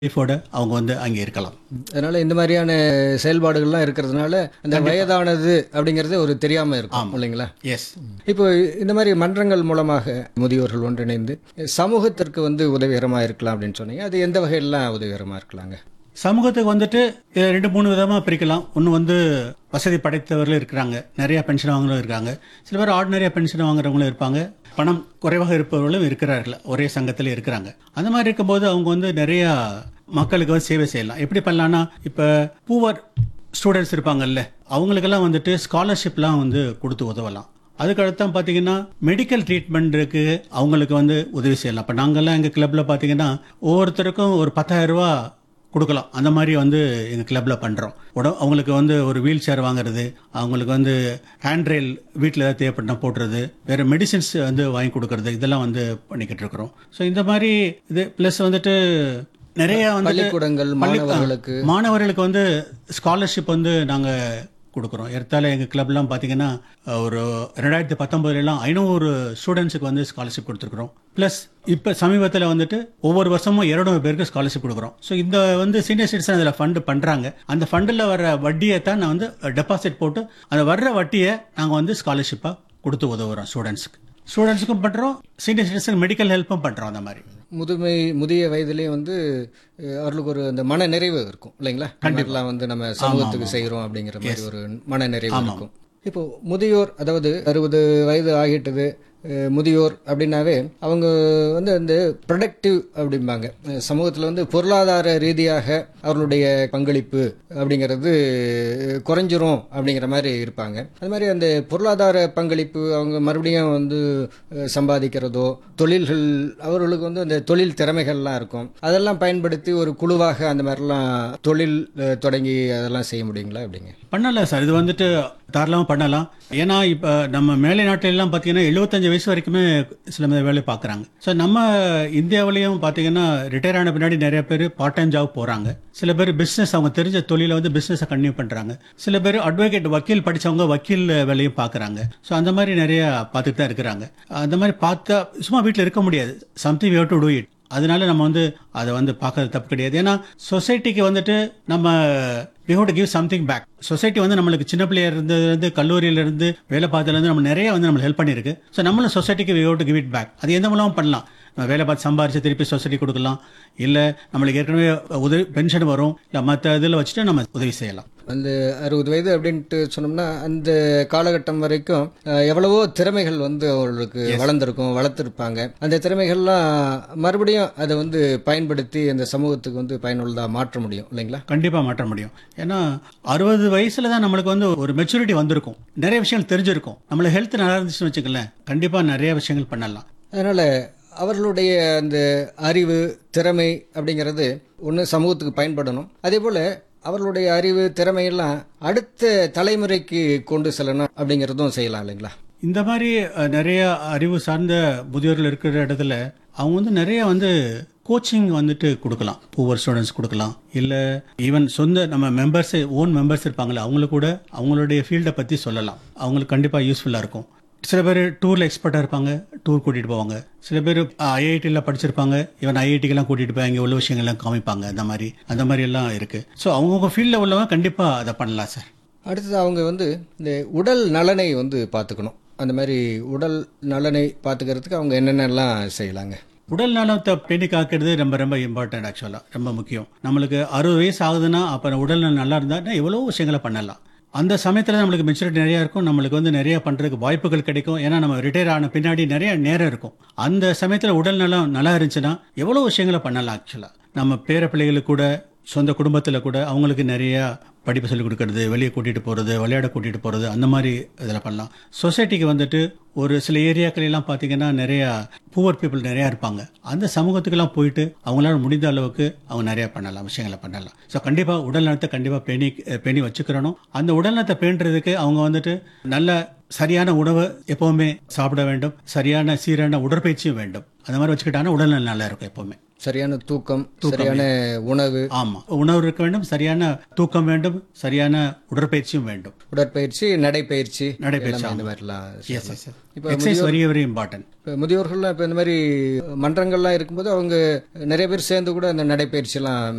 லைஃபோட அவங்க வந்து அங்கே இருக்கலாம் அதனால இந்த மாதிரியான செயல்பாடுகள்லாம் இருக்கிறதுனால அந்த வயதானது அப்படிங்கிறது ஒரு தெரியாம இருக்கும் இல்லைங்களா எஸ் இப்போ இந்த மாதிரி மன்றங்கள் மூலமாக முதியோர்கள் ஒன்றிணைந்து சமூகத்திற்கு வந்து உதவிகரமாக இருக்கலாம் அப்படின்னு சொன்னீங்க அது எந்த வகையெல்லாம் உதவிகரமாக இருக்கலாங்க சமூகத்துக்கு வந்துட்டு இதை ரெண்டு மூணு விதமாக பிரிக்கலாம் ஒன்று வந்து வசதி படைத்தவர்களும் இருக்கிறாங்க நிறைய பென்ஷன் வாங்குறவங்க இருக்காங்க சில பேர் ஆர்டினரியாக பென்ஷன் வாங்குறவங்களும் இருப்பாங்க பணம் குறைவாக இருப்பவர்களும் இருக்கிறார்கள் ஒரே சங்கத்தில் இருக்கிறாங்க அந்த மாதிரி இருக்கும்போது அவங்க வந்து நிறைய மக்களுக்கு வந்து சேவை செய்யலாம் எப்படி பண்ணலாம்னா இப்போ பூவர் ஸ்டூடெண்ட்ஸ் இருப்பாங்கல்ல அவங்களுக்கெல்லாம் வந்துட்டு ஸ்காலர்ஷிப்லாம் வந்து கொடுத்து உதவலாம் அதுக்கு அடுத்து பார்த்தீங்கன்னா மெடிக்கல் ட்ரீட்மெண்ட்டுக்கு அவங்களுக்கு வந்து உதவி செய்யலாம் இப்போ நாங்கள்லாம் எங்கள் கிளப்பில் பார்த்தீங்கன்னா ஒவ்வொருத்தருக்கும் ஒரு 10000 ரூபா கொடுக்கலாம் அந்த மாதிரி வந்து எங்கள் கிளப்பில் பண்ணுறோம் உட அவங்களுக்கு வந்து ஒரு வீல் சேர் வாங்குறது அவங்களுக்கு வந்து ஹேண்ட் ரெயில் வீட்டில் ஏதாவது தேவைப்பட்டா போட்டுறது வேறு மெடிசின்ஸ் வந்து வாங்கி கொடுக்கறது இதெல்லாம் வந்து பண்ணிக்கிட்டு இருக்கிறோம் ஸோ இந்த மாதிரி இது ப்ளஸ் வந்துட்டு நிறைய வந்து பள்ளிக்கூடங்கள் மாணவர்களுக்கு மாணவர்களுக்கு வந்து ஸ்காலர்ஷிப் வந்து நாங்கள் கொடுக்குறோம் ஏற்றால எங்கள் கிளப்லாம் பார்த்தீங்கன்னா ஒரு ரெண்டாயிரத்தி பத்தொம்போதுலாம் ஐநூறு ஸ்டூடெண்ட்ஸுக்கு வந்து ஸ்காலர்ஷிப் கொடுத்துருக்குறோம் ப்ளஸ் இப்போ சமீபத்தில் வந்துட்டு ஒவ்வொரு வருஷமும் இரநூறு பேருக்கு ஸ்காலர்ஷிப் கொடுக்குறோம் ஸோ இந்த வந்து சீனியர் சிட்டிசன் அதில் ஃபண்டு பண்ணுறாங்க அந்த ஃபண்டில் வர வட்டியை தான் நான் வந்து டெபாசிட் போட்டு அந்த வர்ற வட்டியை நாங்கள் வந்து ஸ்காலர்ஷிப்பாக கொடுத்து உதவுறோம் ஸ்டூடெண்ட்ஸுக்கு ஸ்டூடெண்ட்ஸுக்கும் பண்ணுறோம் சீனியர் சிட்டிசன் மெடிக்கல் ஹெல்ப்பும் பண்ணுறோம் அந்த மாதிரி முதுமை முதிய வயதிலேயே வந்து அஹ், அவர்களுக்கு ஒரு அந்த மன நிறைவு இருக்கும் இல்லைங்களா கண்டிப்பாக வந்து நம்ம சமூகத்துக்கு செய்கிறோம் அப்படிங்கிற மாதிரி ஒரு மன நிறைவு இருக்கும் இப்போ முதியோர் அதாவது அறுபது வயது ஆகிட்டது அஹ், முதியோர் அப்படின்னாவே அவங்க வந்து அந்த ப்ரொடக்டிவ் அப்படிம்பாங்க அஹ், சமூகத்தில் வந்து பொருளாதார ரீதியாக அவர்களுடைய பங்களிப்பு அப்படிங்கிறது அஹ், குறைஞ்சிரும் அப்படிங்கிற மாதிரி இருப்பாங்க அது மாதிரி அந்த பொருளாதார பங்களிப்பு அவங்க மறுபடியும் வந்து அஹ், சம்பாதிக்கிறதோ தொழில்கள் அவர்களுக்கு வந்து அந்த தொழில் திறமைகள்லாம் இருக்கும் அதெல்லாம் பயன்படுத்தி ஒரு குழுவாக அந்த மாதிரிலாம் தொழில் அஹ், தொடங்கி அதெல்லாம் செய்ய முடியுங்களா அப்படிங்க பண்ணலாம் சார் இது வந்துட்டு தாராளமாக பண்ணலாம் ஏன்னா இப்போ நம்ம மேலை நாட்டிலெல்லாம் பார்த்தீங்கன்னா எழுபத்தஞ்சு வயசு வரைக்குமே சில பேர் வேலை பார்க்குறாங்க ஸோ நம்ம இந்தியாவிலையும் பார்த்தீங்கன்னா ரிட்டையர் ஆன பின்னாடி நிறைய பேர் பார்ட் டைம் ஜாப் போகிறாங்க சில பேர் பிஸ்னஸ் அவங்க தெரிஞ்ச தொழிலை வந்து பிஸ்னஸை கன்டினியூ பண்ணுறாங்க சில பேர் அட்வொகேட் வக்கீல் படித்தவங்க வக்கீல் வேலையும் பார்க்குறாங்க ஸோ அந்த மாதிரி நிறைய பார்த்துட்டு தான் இருக்கிறாங்க அந்த மாதிரி பார்த்தா சும்மா வீட்டில் இருக்க முடியாது something you to do it அதனால நம்ம வந்து அதை வந்து பார்க்கறது தப்பு கிடையாது ஏன்னா சொசைட்டிக்கு வந்துட்டு நம்ம we have to give something back society வந்து நம்மளுக்கு சின்ன பிள்ளையா இருந்ததுலேருந்து கல்லூரியிலேருந்து வேலை பார்த்ததுலேருந்து நம்ம நிறைய வந்து நம்மளுக்கு ஹெல்ப் பண்ணியிருக்கு ஸோ நம்மளும் சொசைட்டிக்கு we have to give it back அது எந்த மூலமும் பண்ணலாம் நம்ம வேலை பார்த்து சம்பாரிச்சு திருப்பி சொசைட்டி கொடுக்கலாம் இல்லை நம்மளுக்கு ஏற்கனவே உதவி பென்ஷன் வரும் இல்லை மற்ற இதில் வச்சுட்டு நம்ம உதவி செய்யலாம் அந்த அறுபது வயது அப்படின்ட்டு சொன்னோம்னா அந்த காலகட்டம் வரைக்கும் அஹ், எவ்வளவோ திறமைகள் வந்து அவர்களுக்கு வளர்ந்துருக்கும் வளர்த்துருப்பாங்க அந்த திறமைகள்லாம் மறுபடியும் அதை வந்து பயன்படுத்தி அந்த சமூகத்துக்கு வந்து பயனுள்ளதாக மாற்ற முடியும் இல்லைங்களா கண்டிப்பாக மாற்ற முடியும் ஏன்னா அறுபது வயசுல தான் நம்மளுக்கு வந்து ஒரு மெச்சூரிட்டி வந்திருக்கும் நிறைய விஷயங்கள் தெரிஞ்சிருக்கும் நம்மளுக்கு ஹெல்த் நல்லா இருந்துச்சுன்னு வச்சுக்கலேன் கண்டிப்பாக நிறைய விஷயங்கள் பண்ணலாம் அதனால அவர்களுடைய அந்த அறிவு திறமை அப்படிங்கிறது ஒன்று சமூகத்துக்கு பயன்படணும் அதே போல் அவர்களுடைய அறிவு திறமையெல்லாம் அடுத்த தலைமுறைக்கு கொண்டு செல்லணும் அப்படிங்கிறதும் செய்யலாம் இல்லைங்களா இந்த மாதிரி அஹ், நிறைய அறிவு சார்ந்த முதியோர்கள் இருக்கிற இடத்துல அவங்க வந்து நிறைய வந்து கோச்சிங் வந்துட்டு கொடுக்கலாம் ஒவ்வொரு ஸ்டூடெண்ட்ஸ் கொடுக்கலாம் இல்லை ஈவன் சொந்த நம்ம மெம்பர்ஸ் ஓன் மெம்பர்ஸ் இருப்பாங்களே அவங்களுக்கு கூட அவங்களுடைய ஃபீல்டை பற்றி சொல்லலாம் அவங்களுக்கு கண்டிப்பாக யூஸ்ஃபுல்லாக இருக்கும் சில பேர் டூரில் எக்ஸ்பர்ட்டாக இருப்பாங்க டூர் கூட்டிகிட்டு போவாங்க சில பேர் ஐஐடியில் படிச்சிருப்பாங்க ஈவன் ஐஐடிக்கெல்லாம் கூட்டிகிட்டு போய் அங்கே உள்ள விஷயங்கள்லாம் காமிப்பாங்க அந்த மாதிரி அந்த மாதிரி எல்லாம் இருக்குது ஸோ அவங்கவுங்க ஃபீல்டில் உள்ளவங்க கண்டிப்பாக அதை பண்ணலாம் சார் அடுத்தது அவங்க வந்து இந்த உடல் நலனை வந்து பார்த்துக்கணும் அந்த மாதிரி உடல் நலனை பார்த்துக்கிறதுக்கு அவங்க என்னென்னலாம் செய்யலாங்க உடல் நலத்தை பேணி காக்கிறது ரொம்ப ரொம்ப இம்பார்ட்டன்ட் ஆக்சுவலாக ரொம்ப முக்கியம் நம்மளுக்கு அறுபது வயசு ஆகுதுன்னா அப்போ உடல் நலம் நல்லா இருந்தால் எவ்வளோ விஷயங்களை பண்ணலாம் அந்த சமயத்தில் நம்மளுக்கு மெச்சூரிட்டி நிறையா இருக்கும் நம்மளுக்கு வந்து நிறைய பண்ணுறதுக்கு வாய்ப்புகள் கிடைக்கும் ஏன்னா நம்ம ரிட்டையர் ஆன பின்னாடி நிறைய நேரம் இருக்கும் அந்த சமயத்தில் உடல் நலம் நல்லா இருந்துச்சுன்னா எவ்வளோ விஷயங்களை பண்ணலாம் ஆக்சுவலாக நம்ம பேர பிள்ளைகளுக்கு கூட சொந்த குடும்பத்தில் கூட அவங்களுக்கு நிறைய படிப்பு சொல்லிக் கொடுக்கறது வெளியே கூட்டிகிட்டு போகிறது விளையாட கூட்டிகிட்டு போகிறது அந்த மாதிரி இதில் பண்ணலாம் சொசைட்டிக்கு வந்துட்டு ஒரு சில ஏரியாக்கள் எல்லாம் பார்த்தீங்கன்னா நிறையா புவர் பீப்புள் நிறையா இருப்பாங்க அந்த சமூகத்துக்கெல்லாம் போயிட்டு அவங்களால முடிந்த அளவுக்கு அவங்க நிறையா பண்ணலாம் விஷயங்களை பண்ணலாம் ஸோ கண்டிப்பாக உடல் நலத்தை கண்டிப்பாக பேணி பேணி வச்சுக்கிறணும் அந்த உடல் நலத்தை பேணுறதுக்கு அவங்க வந்துட்டு நல்ல சரியான உணவு எப்பவுமே சாப்பிட வேண்டும் சரியான சீரான உடற்பயிற்சியும் வேண்டும் அந்த மாதிரி வச்சுக்கிட்டாங்கன்னா உடல்நலம் நல்லா இருக்கும் எப்பவுமே சரியான தூக்கம் சரியான உணவு ஆமா உணவு இருக்க வேண்டும் சரியான தூக்கம் வேண்டும் சரியான உடற்பயிற்சியும் வேண்டும் உடற்பயிற்சி நடைப்பயிற்சி நடைப்பயிற்சி, எல்லாமே இந்த மாதிரிலாம் எஸ் எஸ் இப்போ எக்ஸசைஸ் வெரி வெரி இம்பார்ட்டன்ட் இப்போ முதியோர்கள்லாம் இப்போ இந்த மாதிரி மன்றங்கள்லாம் இருக்கும்போது அவங்க நிறைய பேர் சேர்ந்து கூட அந்த நடைப்பயிற்சியெல்லாம்